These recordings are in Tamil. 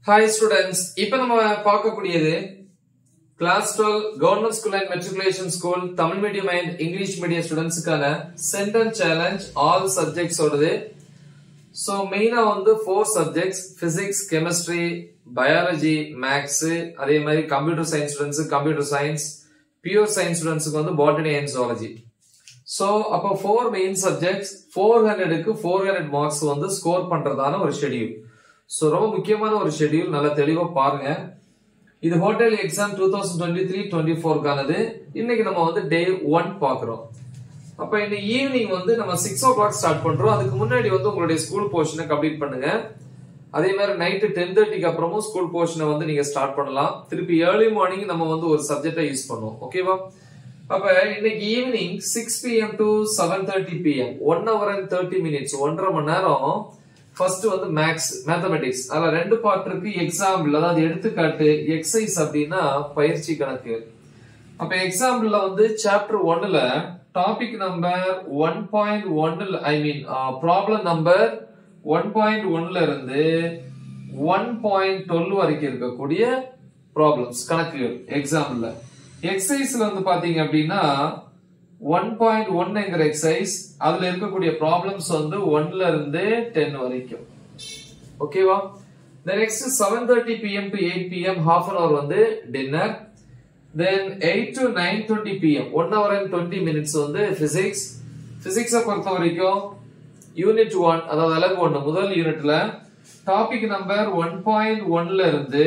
ஹாய் ஸ்டூடெண்ட்ஸ் இப்போ நம்ம பார்க்கக்கூடியது class twelve government school and matriculation school Tamil medium and English medium ஸ்டூடெண்ட்ஸுக்கான சென்டென்ஸ் சேலஞ்ச் ஆல் சப்ஜெக்ட்ஸ் வருது ஸோ மெயினா வந்து four subjects physics chemistry biology maths அதே மாதிரி computer science students computer science pure science ஸ்டூடெண்ட்ஸுக்கு வந்து பாட்டனி அண்ட் ஜுவாலஜி ஸோ அப்போ ஃபோர் மெயின் சப்ஜெக்ட்ஸ் ஃபோர் ஹண்ட்ரடுக்கு ஃபோர் ஹண்ட்ரட் மார்க்ஸ் வந்து ஸ்கோர் பண்றதான ஒரு ஷெடியூல் ஸோ ரொம்ப முக்கியமான ஒரு ஷெடியூல் நல்லா தெளிவாக பாருங்க இது ஹோட்டல் exam two thousand twenty three twenty ஃபோர்க்கானது இன்னைக்கு நம்ம வந்து டே ஒன் பார்க்குறோம் அப்ப இந்த ஈவினிங் வந்து நம்ம சிக்ஸ் ஓ கிளாக் ஸ்டார்ட் பண்றோம் அதுக்கு முன்னாடி வந்து உங்களுடைய ஸ்கூல் போர்ஷனை கம்ப்ளீட் பண்ணுங்க அதே மாதிரி நைட்டு டென் தேர்ட்டிக்கு அப்புறமும் ஸ்கூல் போர்ஷனை வந்து நீங்க ஸ்டார்ட் பண்ணலாம் திருப்பி ஏர்லி மார்னிங் நம்ம வந்து ஒரு சப்ஜெக்டை யூஸ் பண்ணுவோம் ஓகேவா அப்ப இன்னைக்கு evening six PM to seven thirty PM one hour and thirty minutes ஒன்றரை மணி நேரம் ஃபர்ஸ்ட் வந்து மேக்ஸ் மேத்தமெட்டிக்ஸ் அதுல ரெண்டு பார்ட் இருக்கு எக்ஸாம்பிள் அதாவது எடுத்துக்காட்டு எக்ஸசைஸ் அப்படின்னா பயிற்சி கணக்கு அப்ப எக்ஸாம்பிள்ல வந்து சாப்டர் ஒன்னுல டாபிக் நம்பர் ஒன் பாயிண்ட் ஒன்னுல I mean problem number one point ஒன்ல இருந்து ஒன் பாயிண்ட் டுவெல் வரைக்கும் இருக்கக்கூடிய ப்ராப்ளம்ஸ் கணக்குகள் எக்ஸாம்பிள்ல எக்ஸசைஸ்ல வந்து பாத்தீங்க அப்படின்னா ஒன் பாயிண்ட் ஒன்னுங்கிற எக்ஸசைஸ் அதுல இருக்கக்கூடிய ப்ராப்ளம்ஸ் வந்து ஒன்ல இருந்து டென் வரைக்கும் ஓகேவா next seven thirty PM to eight PM half an hour வந்து dinner then eight to nine twenty PM one hour and twenty minutes வந்து பிசிக்ஸ் பிசிக்ஸை பொறுத்த வரைக்கும் யூனிட் ஒன் அதாவது அலகு ஒன்று முதல் யூனிட்ல டாபிக் நம்பர் ஒன் பாயிண்ட் ஒன்ல இருந்து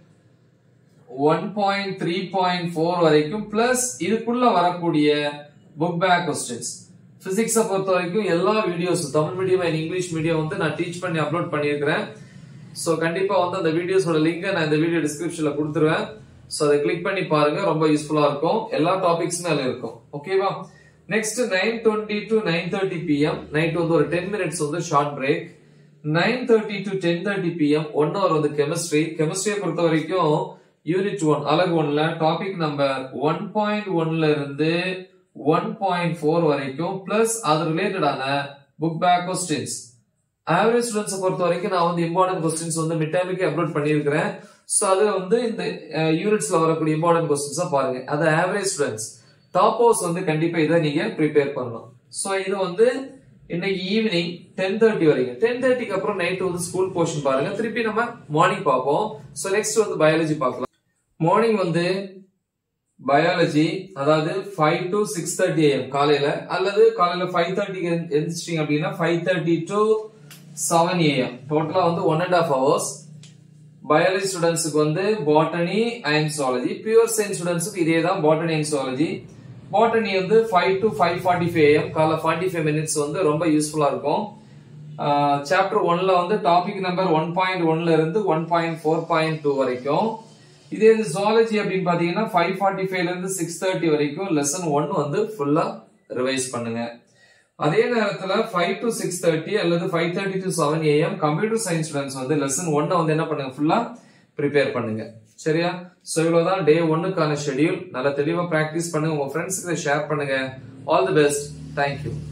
one point three point four வரைக்கும் பிளஸ் இதுக்குள்ள வரக்கூடிய புக் பேக் கொஸ்டின்ஸ் பிசிக்ஸை பொறுத்த வரைக்கும் எல்லா videos Tamil medium and English medium வந்து நான் டீச் பண்ணி அப்லோட் பண்ணியிருக்கிறேன் ஸோ கண்டிப்பா வந்து அந்த வீடியோஸோட லிங்கை நான் இந்த வீடியோ டிஸ்கிரிப்ஷன்ல கொடுத்துருவேன் ஸோ அதை கிளிக் பண்ணி பாருங்க ரொம்ப யூஸ்ஃபுல்லா இருக்கும் எல்லா டாபிக்ஸுமே அதில் இருக்கும் ஓகேவா next nine twenty to nine thirty PM night வந்து ஒரு டென் மினிட்ஸ் வந்து short break nine thirty to ten thirty PM one hour வந்து கெமிஸ்ட்ரி கெமிஸ்ட்ரியை பொறுத்த வரைக்கும் யூனிட் ஒன் அலகு ஒன்ல டாபிக் நம்பர் ஒன் பாயிண்ட் ஒன்ல இருந்து ஒன் பாயிண்ட் ஃபோர் வரைக்கும் பிளஸ் அது ரிலேட்டடான book back questions average students பொறுத்த வரைக்கும் நான் வந்து இம்பார்ட்டன்ட் கொஸ்டின்ஸ் வந்து மிட் டைமுக்கு அப்லோட் பண்ணியிருக்கிறேன் ஸோ அதுல வந்து இந்த யூனிட்ஸ்ல வரக்கூடிய இம்பார்ட்டன்ட் கொஸ்டின்ஸா பாருங்க அது ஆவரேஜ் ஸ்டூடெண்ட்ஸ் டாப் ஹவுஸ் வந்து கண்டிப்பா இதை நீங்க ப்ரிப்பேர் பண்ணணும் ஸோ இது வந்து இன்னைக்கு ஈவினிங் டென் தேர்ட்டி வரைக்கும் டென் தேர்ட்டிக்கு அப்புறம் நைட் வந்து ஸ்கூல் போர்ஷன் பாருங்க திருப்பி நம்ம மார்னிங் பார்ப்போம் ஸோ நெக்ஸ்ட் வந்து பயாலஜி பார்க்கலாம் மார்னிங் வந்து பயாலஜி அதாவது five to six thirty AM காலையில அல்லது காலையில ஃபைவ் தேர்ட்டிக்கு எந்திரிச்சிட்டிங்க அப்படின்னா five thirty to seven AM டோட்டலா வந்து one and half hours biology ஸ்டூடெண்ட்ஸுக்கு வந்து botany and zoology pure science ஸ்டூடெண்ட்ஸுக்கு இதே தான் பாட்டனி அண்ட் சுவாலஜி பாட்டனி வந்து five to five forty five AM காலை ஃபார்ட்டி ஃபைவ் மினிட்ஸ் வந்து ரொம்ப யூஸ்ஃபுல்லா இருக்கும் சாப்டர் ஒன்ல வந்து டாபிக் நம்பர் ஒன் பாயிண்ட் ஒன்ல இருந்து one point four point two வரைக்கும் இதே இது ஜுவாலஜி அப்படின்னு பாத்தீங்கன்னா ஃபைவ் ஃபார்ட்டி ஃபைவ்ல இருந்து சிக்ஸ் தேர்ட்டி வரைக்கும் லெசன் ஒன் வந்து ஃபுல்லா ரிவைஸ் பண்ணுங்க அதே நேரத்துல ஃபைவ் டு சிக்ஸ் தேர்ட்டி அல்லது five thirty to seven AM computer science students வந்து லெசன் ஒன்னை வந்து என்ன பண்ணுங்க ஃபுல்லா ப்ரிப்பேர் பண்ணுங்க சரியா சோ இவ்வளவுதான் டே ஒன்னுக்கான ஷெடியூல் நல்லா தெளிவா பிராக்டிஸ் பண்ணுங்க உங்க ஃப்ரெண்ட்ஸுக்கு ஷேர் பண்ணுங்க ஆல் தி பெஸ்ட் தேங்க்யூ